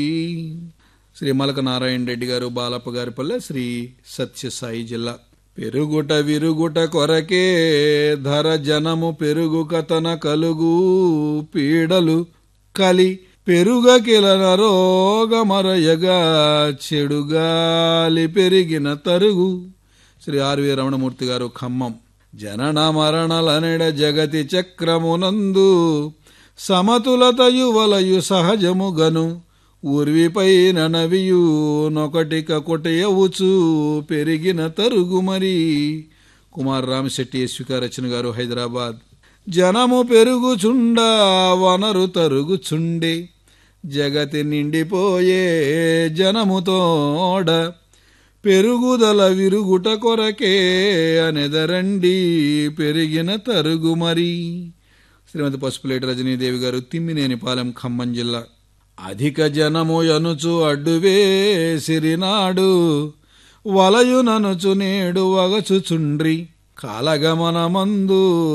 శ్రీ మలక నారాయణ రెడ్డి గారు బాలప్ప గారి పల్లె శ్రీ సత్యసాయి జిల్లా పెరుగుట విరుగుట కొరకే ధర జనము పెరుగు కథన కలుగు పీడలు కలి పెరుగకిలన రోగమరయగా చెడుగాలి పెరిగిన తరుగు శ్రీ ఆర్వి రమణమూర్తి గారు ఖమ్మం జనన మరణలనెడ జగతి చక్రమునందు సమతులతయు వలయు సహజముగను ఊర్విపై ననవియు నొకటిక కొటయవుచు పెరిగిన తరుగు మరి కుమార్ రామశెట్టి ఎస్విక రచన గారు హైదరాబాద్ జనము పెరుగుచుండ వనరు తరుగుచుండే జగతి నిండిపోయే జనముతోడ పెరుగుదల విరుగుట కొరకే అనెదరండి పెరిగిన తరుగు మరి శ్రీమతి పసుపులేటి రజనీదేవి గారు తిమ్మినేని పాలెం ఖమ్మం జిల్లా అధిక జనము యనుచు అడ్డువేసిరినాడు వలయుననుచు నేడు వగచుచుండ్రి కాలగమనమందు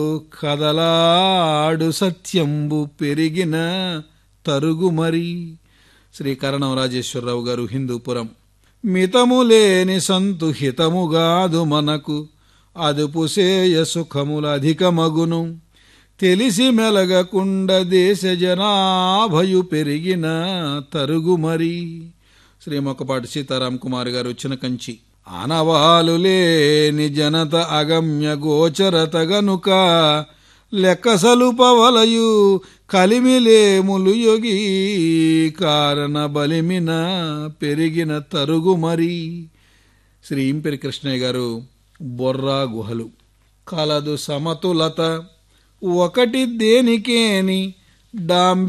కదలాడు సత్యంబు పెరిగిన తరుగు మరి శ్రీ కరణం రాజేశ్వరరావు గారు హిందూపురం మితము లేని సంతు హితముగాదు మనకు అదుపు సేయ సుఖముల అధికమగును తెలిసి మెలగకుండ దేశ జనాభయు పెరిగిన తరుగు మరి శ్రీ మొక్కపాటి సీతారాం కుమార్ గారు వచ్చిన కంచి ఆనవాలు లేని జనత అగమ్య గోచరత గనుక లెక్కసలు పవలయు కలిమిలేములు యొగి కారణ బలిమిన పెరిగిన తరుగు మరి శ్రీ ఇంపెరి కృష్ణయ్య గారు బొర్రా గుహలు కలదు సమతులత ఒకటి దేనికేని డాంబి